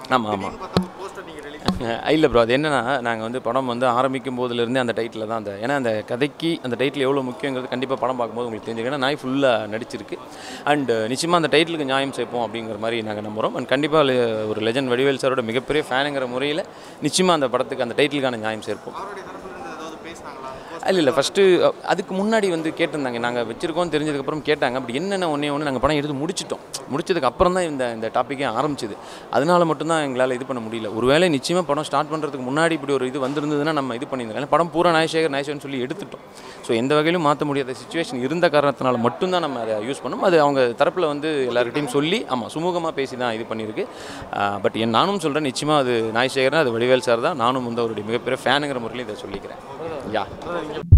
ஆமாம் ஆமாம் பார்த்தா ஒரு போஸ்டர் நீங்கள் ரிலீஸ் இல்லை ப்ரோ அது என்னன்னா நாங்கள் வந்து படம் வந்து ஆரம்பிக்கும் போதுலேருந்தே அந்த டைட்டில் தான் அந்த ஏன்னா அந்த கதைக்கு அந்த டைட்டில் எவ்வளோ முக்கியங்கிறது கண்டிப்பாக படம் பார்க்கும்போது உங்களுக்கு தெரிஞ்சுக்கணும் ஏன்னா நாய் ஃபுல்லாக நடிச்சிருக்கு அண்ட் நிச்சயமாக அந்த டைட்டிலுக்கு நியாயம் சேர்ப்போம் அப்படிங்கிற மாதிரி நாங்கள் நம்புகிறோம் அண்ட் கண்டிப்பாக ஒரு லெஜண்ட் வடிவேல் சாரோட மிகப்பெரிய ஃபேனுங்கிற முறையில் நிச்சயமாக அந்த படத்துக்கு அந்த டைட்டிலுக்கான நியாயம் சேர்ப்போம் அவருடைய தரப்புல இருந்து ஏதாவது பேசினாங்களா இல்லை இல்லை ஃபஸ்ட்டு அதுக்கு முன்னாடி வந்து கேட்டிருந்தாங்க நாங்கள் வச்சிருக்கோம் தெரிஞ்சதுக்கப்புறம் கேட்டாங்க அப்படி என்னென்ன ஒன்றே ஒன்று நாங்கள் படம் எடுத்து முடிச்சிட்டோம் முடிச்சதுக்கு அப்புறம் தான் இந்த இந்த டாப்பிக்கே ஆரம்பிச்சது அதனால மட்டும்தான் எங்களால் இது பண்ண முடியல ஒருவேளை நிச்சயமாக படம் ஸ்டார்ட் பண்ணுறதுக்கு முன்னாடி இப்படி ஒரு இது வந்திருந்ததுன்னா நம்ம இது பண்ணியிருந்தோம் ஏன்னா படம் பூரா நாயசேகர் நாயசேகர்னு சொல்லி எடுத்துட்டோம் ஸோ எந்த வகையிலும் மாற்ற முடியாத சுச்சுவேஷன் இருந்த காரணத்தினால மட்டும்தான் நம்ம அதை யூஸ் பண்ணோம் அது அவங்க தரப்பில் வந்து எல்லார்கிட்டையும் சொல்லி ஆமாம் சுமூகமாக பேசி தான் இது பண்ணியிருக்கு பட் என் நானும் சொல்கிறேன் நிச்சயமாக அது நாயசேகர்னா அது வடிவேல் சார் தான் நானும் வந்து அவருடைய மிகப்பெரிய ஃபேனுங்கிற முறையில் இதை சொல்லிக்கிறேன் யா